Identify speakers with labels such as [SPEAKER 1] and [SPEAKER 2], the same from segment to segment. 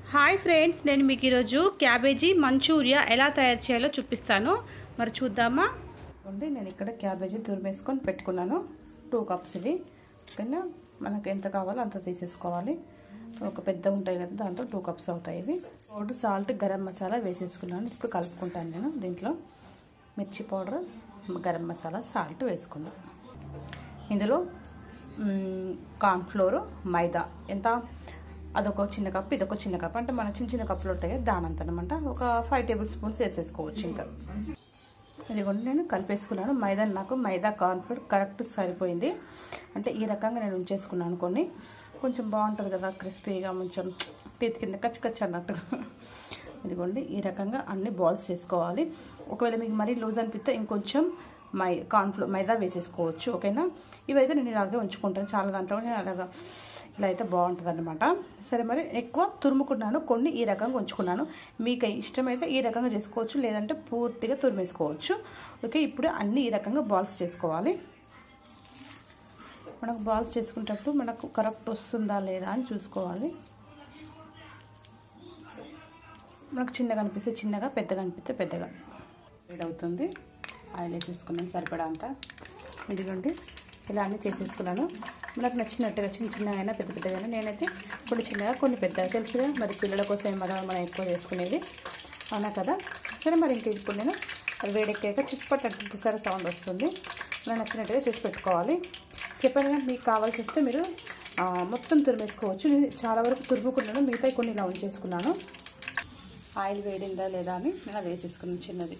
[SPEAKER 1] hi friends నేను మీకు ఈరోజు క్యాబేజీ మంచూరియా ఎలా తయారు చేయాలో చూపిస్తాను మరి చూద్దామా
[SPEAKER 2] ఉంది నేను ఇక్కడ క్యాబేజీ తురిమేసుకొని పెట్టుకున్నాను టూ కప్స్ ఇవి ఓకేనా మనకు ఎంత కావాలో అంత తీసేసుకోవాలి ఒక పెద్ద ఉంటాయి కదా దాంతో టూ కప్స్ అవుతాయి ఇవి పౌడర్ సాల్ట్ గరం మసాలా వేసేసుకున్నాను ఇప్పుడు కలుపుకుంటాను నేను దీంట్లో మిర్చి పౌడర్ గరం మసాలా సాల్ట్ వేసుకున్నాను ఇందులో కార్న్ఫ్లోర్ మైదా ఎంత అదొక చిన్న కప్ ఇదొక చిన్న కప్ అంటే మన చిన్న చిన్న కప్పులు ఉంటాయి కదా దానంత అనమాట ఒక ఫైవ్ టేబుల్ స్పూన్స్ వేసేసుకోవచ్చు ఇంకా ఇదిగోండి నేను కలిపేసుకున్నాను మైదా నాకు మైదా కార్న్ఫ్లోర్ కరెక్ట్ సరిపోయింది అంటే ఈ రకంగా నేను ఉంచేసుకున్నాను కొన్ని కొంచెం బాగుంటుంది కదా క్రిస్పీగా కొంచెం చేతి కింద కచ్చి కచ్చి అన్నట్టుగా ఇదిగోండి ఈ రకంగా అన్ని బాల్స్ చేసుకోవాలి ఒకవేళ మీకు మరీ లూజ్ అనిపిస్తే ఇంకొంచెం మై కార్న్ఫ్లోర్ మైదా వేసేసుకోవచ్చు ఓకేనా ఇవైతే నేను ఇలాగే ఉంచుకుంటాను చాలా దాంట్లో నేను అలాగా ఇలా అయితే బాగుంటుంది అనమాట సరే మరి ఎక్కువ తురుముకున్నాను కొన్ని ఈ రకంగా ఉంచుకున్నాను మీకు ఇష్టమైతే ఈ రకంగా చేసుకోవచ్చు లేదంటే పూర్తిగా తురిమేసుకోవచ్చు ఓకే ఇప్పుడు అన్ని ఈ రకంగా బాల్స్ చేసుకోవాలి మనకు బాల్స్ చేసుకునేటప్పుడు మనకు కరెక్ట్ వస్తుందా లేదా అని చూసుకోవాలి మనకు చిన్నగా అనిపిస్తే చిన్నగా పెద్దగా అనిపిస్తే పెద్దగా వేడి అవుతుంది ఆయిల్ వేసేసుకున్నాను సరిపడా అంతా ఇదిగోండి ఇలా అన్నీ చేసేసుకున్నాను మనకు నచ్చినట్టుగా చిన్న చిన్నగా అయినా పెద్ద పెద్దగా నేనైతే కొన్ని చిన్నగా కొన్ని పెద్దగా తెలుసుగా మరి పిల్లల కోసం మనం మనం ఎక్కువ చేసుకునేది అవునా కదా సరే మరి ఇంక ఇప్పుడు నేను అది వేడెక్కాక చిప్పట్ అంటుసారి సౌండ్ వస్తుంది మనకు నచ్చినట్టుగా చేసి పెట్టుకోవాలి చెప్పాను కానీ మీకు కావాల్సి వస్తే మీరు మొత్తం తురిమేసుకోవచ్చు నేను చాలా వరకు తురుముకున్నాను మిగతా కొన్ని ఇలా ఉంచేసుకున్నాను ఆయిల్ వేడిందా లేదా అని నేను అది వేసేసుకున్నాను చిన్నది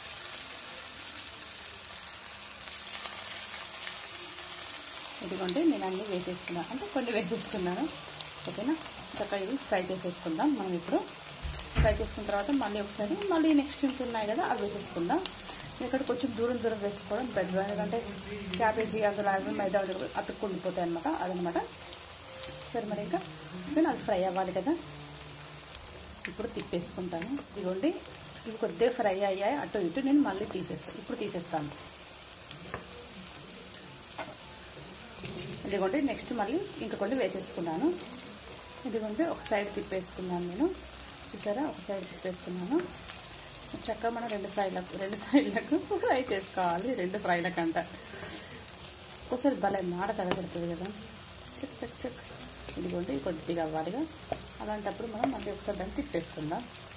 [SPEAKER 2] ఇదిగోండి నేను అన్నీ వేసేసుకున్నాను అంటే కొన్ని వేసేసుకున్నాను ఓకేనా చక్కగా ఇవి ఫ్రై చేసేసుకుందాం మనం ఇప్పుడు ఫ్రై చేసుకున్న తర్వాత మళ్ళీ ఒకసారి మళ్ళీ నెక్స్ట్ ఇంక ఉన్నాయి కదా అవి వేసేసుకుందాం ఇక్కడ కొంచెం దూరం దూరం వేసుకోవడం బెటర్ ఎందుకంటే క్యాబేజీ అందులో అవి మైదా అతుక్కుండిపోతాయి అనమాట అదనమాట సరే మరి ఇంకా నేను అది ఫ్రై అవ్వాలి కదా ఇప్పుడు తిప్పేసుకుంటాను ఇదిగోండి ఇవి కొద్దిగా ఫ్రై అయ్యాయి అటు ఇటు నేను మళ్ళీ తీసేస్తాను ఇప్పుడు తీసేస్తాను ఇదిగోండి నెక్స్ట్ మళ్ళీ ఇంకా కొన్ని వేసేసుకున్నాను ఇదిగోండి ఒక సైడ్ తిప్పేసుకున్నాను నేను చూసారా ఒక సైడ్ తిప్పేసుకున్నాను చక్కగా మనం రెండు ఫ్రైలకు రెండు సైడ్లకు ఫ్రై చేసుకోవాలి రెండు ఫ్రైలకు అంట ఒకసారి భలే మాడ తగబడుతుంది కదా చెక్ చెక్ చెక్ ఇదిగోండి కొద్దిగా అవ్వాలిగా అలాంటప్పుడు మనం మళ్ళీ ఒకసారి దాన్ని తిప్పేసుకుందాం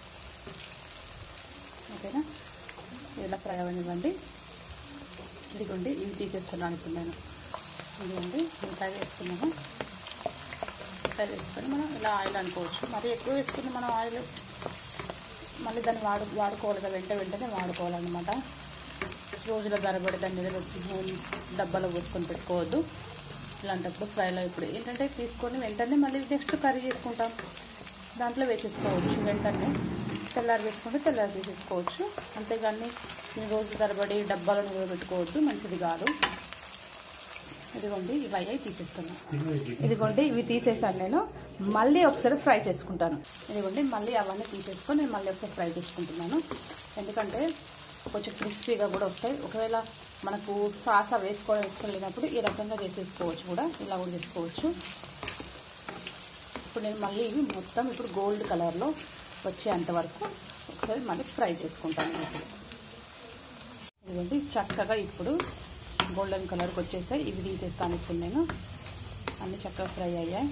[SPEAKER 2] ఓకేనా ఇలా ఫ్రై అవ్వనివ్వండి ఇదిగోండి ఇవి తీసేస్తున్నాను ఇప్పుడు నేను ఇదిగోండి మిగతా వేసుకున్నాము మిగతా వేసుకొని మనం ఇలా ఆయిల్ అనుకోవచ్చు మరీ ఎక్కువ వేసుకుని మనం ఆయిల్ మళ్ళీ దాన్ని వాడు వాడుకోవాలి కదా వెంట వెంటనే వాడుకోవాలన్నమాట రోజుల ధరబడి దాని మీద డబ్బాలో పోసుకొని పెట్టుకోవద్దు ఇలాంటప్పుడు ఫ్రైలో ఇప్పుడు ఏంటంటే తీసుకొని వెంటనే మళ్ళీ నెక్స్ట్ కర్రీ చేసుకుంటాం దాంట్లో వేసేసుకోవచ్చు వెంటనే తెల్లారి వేసుకుంటే తెల్లారి వేసేసుకోవచ్చు అంతేగాని రోజు తరబడి డబ్బాలో నిల్వ పెట్టుకోవద్దు మంచిది కాదు ఇదిగోండి ఇవి అయ్యాయి తీసేస్తున్నాను ఇదిగోండి ఇవి తీసేసాను నేను మళ్ళీ ఒకసారి ఫ్రై చేసుకుంటాను ఇదిగోండి మళ్ళీ అవన్నీ తీసేసుకొని నేను మళ్ళీ ఒకసారి ఫ్రై చేసుకుంటున్నాను ఎందుకంటే కొంచెం క్రిస్పీగా కూడా వస్తాయి ఒకవేళ మనకు సాస వేసుకోవడం ఇష్టం లేనప్పుడు ఈ రకంగా చేసేసుకోవచ్చు కూడా ఇలా కూడా చేసుకోవచ్చు ఇప్పుడు నేను మళ్ళీ ఇవి మొత్తం ఇప్పుడు గోల్డ్ కలర్లో వచ్చేంత వరకు ఒకసారి మళ్ళీ ఫ్రై చేసుకుంటాను ఇదిగోండి చక్కగా ఇప్పుడు గోల్డెన్ కలర్కి వచ్చేసాయి ఇవి తీసేస్తాను ఇప్పుడు నేను అన్ని చక్కగా ఫ్రై అయ్యాయి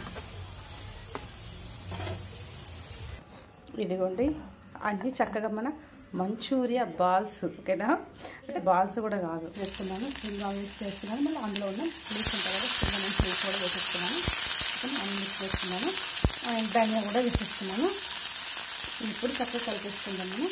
[SPEAKER 2] ఇదిగోండి అన్ని చక్కగా మన మంచూరియా బాల్స్ ఓకేనా అంటే బాల్స్ కూడా కాదు వేస్తున్నాను స్ప్రింగ్ ఆయిల్స్ వేస్తున్నాను మళ్ళీ అందులో ఉన్న ఫ్రూట్స్ ఉంటాయి కదా స్ప్రింగ్ ఆనియన్స్ ఫ్రూట్స్ కూడా వేసేస్తున్నాను అన్ని మిక్స్ వేస్తున్నాను ధనియా కూడా వేసేస్తున్నాను ఇప్పుడు చక్కగా కలిపేసుకుందాము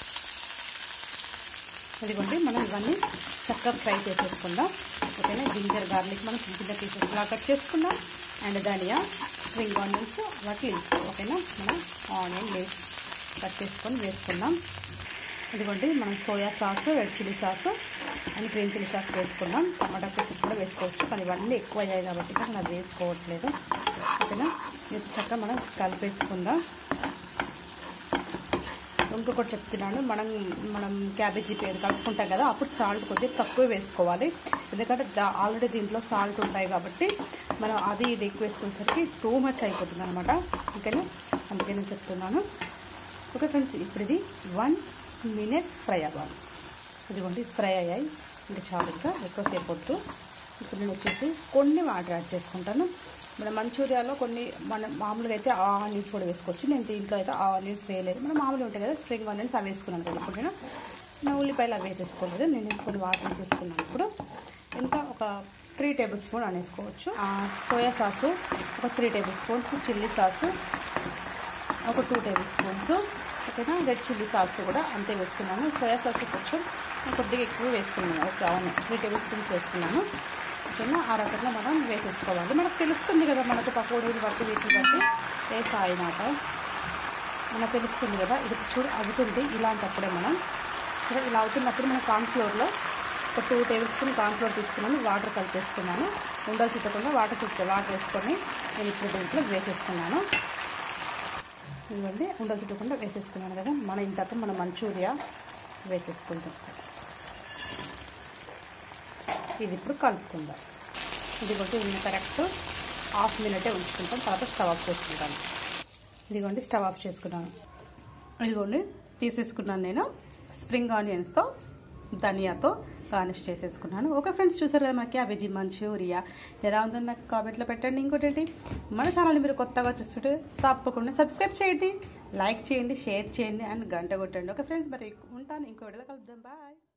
[SPEAKER 2] ఇదిగోండి మనం ఇవన్నీ చక్కగా ఫ్రై చేసేసుకుందాం ఓకేనా జింజర్ గార్లిక్ మనం చిన్న చిన్న పీసెస్ ఇలా కట్ చేసుకుందాం అండ్ ధనియా స్ప్రింగ్ ఆనియన్స్ వాటి ఓకేనా మనం ఆనియన్ లేస్ కట్ చేసుకొని వేసుకుందాం ఇదిగోండి మనం soya sauce red chilli sauce and green chilli sauce వేసుకుందాం టమాటా పచ్చడి కూడా వేసుకోవచ్చు కానీ ఇవన్నీ ఎక్కువ అయ్యాయి కాబట్టి నేను అది వేసుకోవట్లేదు ఓకేనా ఇది చక్కగా మనం కలిపేసుకుందాం ఇంకొకటి చెప్తున్నాను మనం మనం క్యాబేజీ పేరు కలుపుకుంటాం కదా అప్పుడు సాల్ట్ కొద్దిగా తక్కువ వేసుకోవాలి ఎందుకంటే ఆల్రెడీ దీంట్లో సాల్ట్ ఉంటాయి కాబట్టి మనం అది ఇది ఎక్కువ వేసుకునేసరికి టూ మచ్ అయిపోతుంది అనమాట ఓకేనా అందుకే నేను చెప్తున్నాను ఓకే ఫ్రెండ్స్ ఇప్పుడు ఇది వన్ మినిట్ ఫ్రై అవ్వాలి ఇదిగోండి ఫ్రై అయ్యాయి ఇంకా చాలు ఇంకా ఎక్కువసేపు వద్దు ఇప్పుడు నేను వచ్చేసి కొన్ని వాటర్ యాడ్ చేసుకుంటాను మన మంచూరియాలో కొన్ని మన మామూలుగా అయితే ఆనియన్స్ కూడా వేసుకోవచ్చు నేను దీంట్లో అయితే ఆనియన్స్ వేయలేదు మన మామూలుగా ఉంటాయి కదా స్ప్రింగ్ ఆనియన్స్ అవి వేసుకున్నాను కదా ఇప్పుడు నేను నా ఉల్లిపాయలు అవి వేసేసుకోలేదు నేను కొన్ని వాటర్ వేసేసుకున్నాను ఇప్పుడు ఎంత ఒక త్రీ టేబుల్ స్పూన్ అనేసుకోవచ్చు సోయా సాసు ఒక three tablespoons chilli sauce ఒక టూ టేబుల్ స్పూన్స్ ఓకేనా రెడ్ చిల్లీ సాస్ కూడా అంతే వేసుకున్నాను సోయా సాస్ కొంచెం కొద్దిగా ఎక్కువ వేసుకున్నాను ఓకే అవును త్రీ టేబుల్ స్పూన్స్ వేసుకున్నాను ఓకేనా ఆ రకంగా మనం వేసేసుకోవాలి మనకు తెలుస్తుంది కదా మనకు పకోడీలు బట్టి వీటిని బట్టి వేసాయినాక మనకు తెలుస్తుంది కదా ఇది చూడు అవుతుంది ఇలాంటప్పుడే మనం ఇక్కడ ఇలా అవుతున్నప్పుడు మనం కార్న్ఫ్లోర్లో ఒక టూ టేబుల్ స్పూన్ కార్న్ఫ్లోర్ తీసుకున్నాను వాటర్ కలిపేసుకున్నాను ఉండలు చుట్టకుండా వాటర్ చుట్టూ వాటర్ వేసుకొని నేను ఇప్పుడు దీంట్లో వేసేసుకున్నాను ఇవ్వండి ఉండలు చుట్టకుండా వేసేసుకున్నాను కదా మన ఇంతకు మన మంచూరియా వేసేసుకుంటాం ఇది ఇప్పుడు కలుపుకుందాం ఇదిగోండి ఇది కరెక్ట్ హాఫ్ మినిటే ఉంచుకుంటాం తర్వాత స్టవ్ ఆఫ్ చేసుకుంటాను ఇదిగోండి స్టవ్ ఆఫ్ చేసుకున్నాను ఇదిగోండి తీసేసుకున్నాను నేను స్ప్రింగ్ ఆనియన్స్తో ధనియాతో గార్నిష్ చేసేసుకున్నాను ఓకే ఫ్రెండ్స్ చూసారు కదా మన క్యాబేజీ మంచూరియా ఎలా ఉందో నాకు కామెంట్లో పెట్టండి ఇంకోటి మన ఛానల్ని మీరు కొత్తగా చూస్తుంటే తప్పకుండా సబ్స్క్రైబ్ చేయండి లైక్ చేయండి షేర్ చేయండి అండ్ గంట కొట్టండి ఓకే ఫ్రెండ్స్ మరి ఉంటాను ఇంకో విడత కలుద్దాం బాయ్